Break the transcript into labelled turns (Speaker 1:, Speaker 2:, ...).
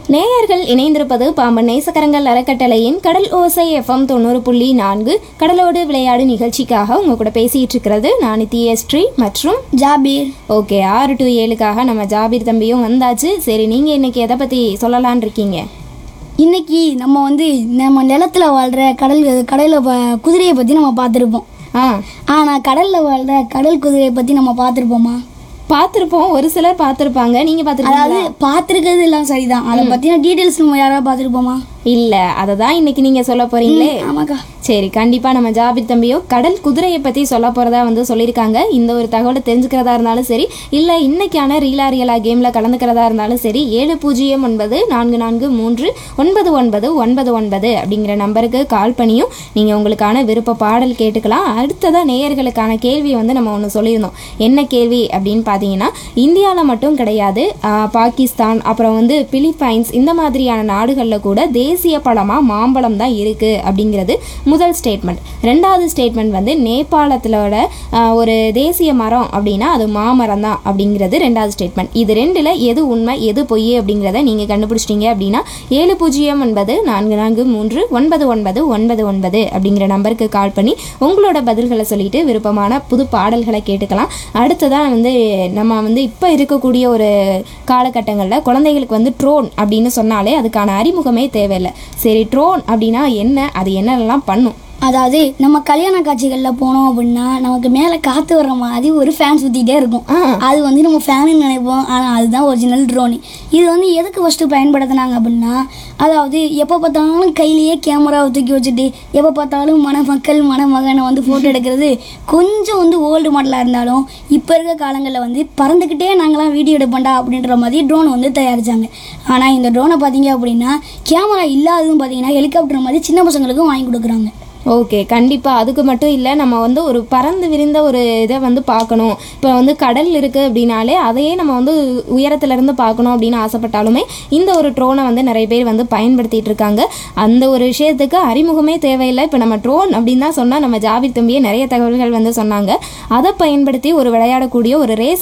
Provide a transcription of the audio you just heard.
Speaker 1: நேயர்கள் இணைந்திருப்பது பாம்பன் நேசக்கரங்கள் அறக்கட்டளையின் கடல் ஓசை எஃப்எம் தொண்ணூறு புள்ளி நான்கு கடலோடு விளையாடு நிகழ்ச்சிக்காக உங்க கூட பேசிட்டு இருக்கிறது நான் நித்யஸ்ரீ மற்றும்
Speaker 2: ஜாபீர்
Speaker 1: ஓகே ஆறு டு ஏழுக்காக நம்ம ஜாபீர் தம்பியும் வந்தாச்சு சரி நீங்க இன்னைக்கு எதை பத்தி சொல்லலான் இருக்கீங்க
Speaker 2: இன்னைக்கு நம்ம வந்து நம்ம நிலத்துல வாழ்ற கடல் கடலில் குதிரையை பற்றி நம்ம பார்த்துருப்போம்
Speaker 1: ஆ
Speaker 2: ஆனால் கடலில் வாழ்ற கடல் குதிரையை பற்றி நம்ம பார்த்துருப்போமா
Speaker 1: பார்த்துருப்போம் ஒரு சிலர் பார்த்துருப்பாங்க நீங்க பார்த்துருப்பீங்களா
Speaker 2: அதாவது பார்த்துருக்கிறது எல்லாம் சரிதான் அதை பற்றின டீட்டெயில்ஸ் நம்ம யாராவது பார்த்துருப்போமா
Speaker 1: இல்ல அதை தான் இன்னைக்கு நீங்க சொல்ல போறீங்களே
Speaker 2: ஆமாக்கா
Speaker 1: சரி கண்டிப்பா நம்ம ஜாபிர் தம்பியோ கடல் குதிரையை பத்தி சொல்ல போறதா வந்து சொல்லியிருக்காங்க இந்த ஒரு தகவலை தெரிஞ்சுக்கிறதா இருந்தாலும் சரி இல்ல இன்னைக்கான ரீலா ரியலா கேம்ல கலந்துக்கிறதா இருந்தாலும் சரி ஏழு பூஜ்ஜியம் ஒன்பது நான்கு நான்கு மூன்று ஒன்பது ஒன்பது ஒன்பது ஒன்பது அப்படிங்கிற நம்பருக்கு கால் பண்ணியும் நீங்க உங்களுக்கான விருப்ப பாடல் கேட்டுக்கலாம் அடுத்ததா நேயர்களுக்கான கேள்வி வந்து நம்ம ஒன்று சொல்லியிருந்தோம் என்ன கேள்வி அப்படின்னு பார்த்தீங்கன்னா இந்தியாவில் மட்டும் கிடையாது ஆஹ் பாகிஸ்தான் அப்புறம் வந்து பிலிப்பைன்ஸ் இந்த மாதிரியான நாடுகளில் கூட தேசிய பழமாக மாம்பழம் தான் இருக்குது அப்படிங்கிறது முதல் ஸ்டேட்மெண்ட் ரெண்டாவது ஸ்டேட்மெண்ட் வந்து நேபாளத்திலோட ஆஹ் ஒரு தேசிய மரம் அப்படின்னா அது மாமரம் தான் அப்படிங்கிறது ரெண்டாவது ஸ்டேட்மெண்ட் இது ரெண்டில் எது உண்மை எது பொய் அப்படிங்கிறத நீங்கள் கண்டுபிடிச்சிட்டீங்க அப்படின்னா ஏழு பூஜ்ஜியம் ஒன்பது நான்கு நான்கு மூன்று ஒன்பது ஒன்பது ஒன்பது ஒன்பது அப்படிங்கிற நம்பருக்கு கால் பண்ணி உங்களோட பதில்களை சொல்லிட்டு விருப்பமான புது பாடல்களை கேட்டுக்கலாம் அடுத்ததான் வந்து நம்ம வந்து இப்போ இருக்கக்கூடிய ஒரு காலகட்டங்களில் குழந்தைகளுக்கு வந்து ட்ரோன் அப்படின்னு சொன்னாலே அதுக்கான அறிமுகமே தேவையில்லை சரி ட்ரோன் அப்படின்னா என்ன அது என்னெல்லாம் பண்ணும்
Speaker 2: அதாவது நம்ம கல்யாண காட்சிகளில் போனோம் அப்படின்னா நமக்கு மேலே காற்று வர்ற மாதிரி ஒரு ஃபேன் சுற்றிட்டே இருக்கும்
Speaker 1: ஆ.
Speaker 2: அது வந்து நம்ம ஃபேனு நினைப்போம் ஆனால் அதுதான் ஒரிஜினல் ட்ரோனு இது வந்து எதுக்கு ஃபஸ்ட்டு பயன்படுத்தினாங்க அப்படின்னா அதாவது எப்போ பார்த்தாலும் கையிலேயே கேமராவை தூக்கி வச்சுட்டு எப்போ பார்த்தாலும் மணமக்கள் மணமகனை வந்து ஃபோட்டோ எடுக்கிறது கொஞ்சம் வந்து ஓல்டு மாடலாக இருந்தாலும் இப்போ இருக்க காலங்களில் வந்து பறந்துக்கிட்டே நாங்களாம் வீடியோ எடுப்போண்டா அப்படின்ற மாதிரி ட்ரோன் வந்து தயாரித்தாங்க ஆனால் இந்த ட்ரோனை பார்த்தீங்க அப்படின்னா கேமரா இல்லாததும் பார்த்தீங்கன்னா ஹெலிகாப்டர் மாதிரி சின்ன பசங்களுக்கும் வாங்கி கொடுக்குறாங்க
Speaker 1: ஓகே கண்டிப்பாக அதுக்கு மட்டும் இல்லை நம்ம வந்து ஒரு பறந்து விரிந்த ஒரு இதை வந்து பார்க்கணும் இப்போ வந்து கடல் இருக்குது அப்படின்னாலே அதையே நம்ம வந்து உயரத்துல இருந்து பார்க்கணும் அப்படின்னு ஆசைப்பட்டாலுமே இந்த ஒரு ட்ரோனை வந்து நிறைய பேர் வந்து பயன்படுத்திட்டு இருக்காங்க அந்த ஒரு விஷயத்துக்கு அறிமுகமே தேவையில்லை இப்போ நம்ம ட்ரோன் அப்படின்னு தான் சொன்னால் நம்ம ஜாபிர் தம்பியே நிறைய தகவல்கள் வந்து சொன்னாங்க அதை பயன்படுத்தி ஒரு விளையாடக்கூடிய ஒரு ரேஸ்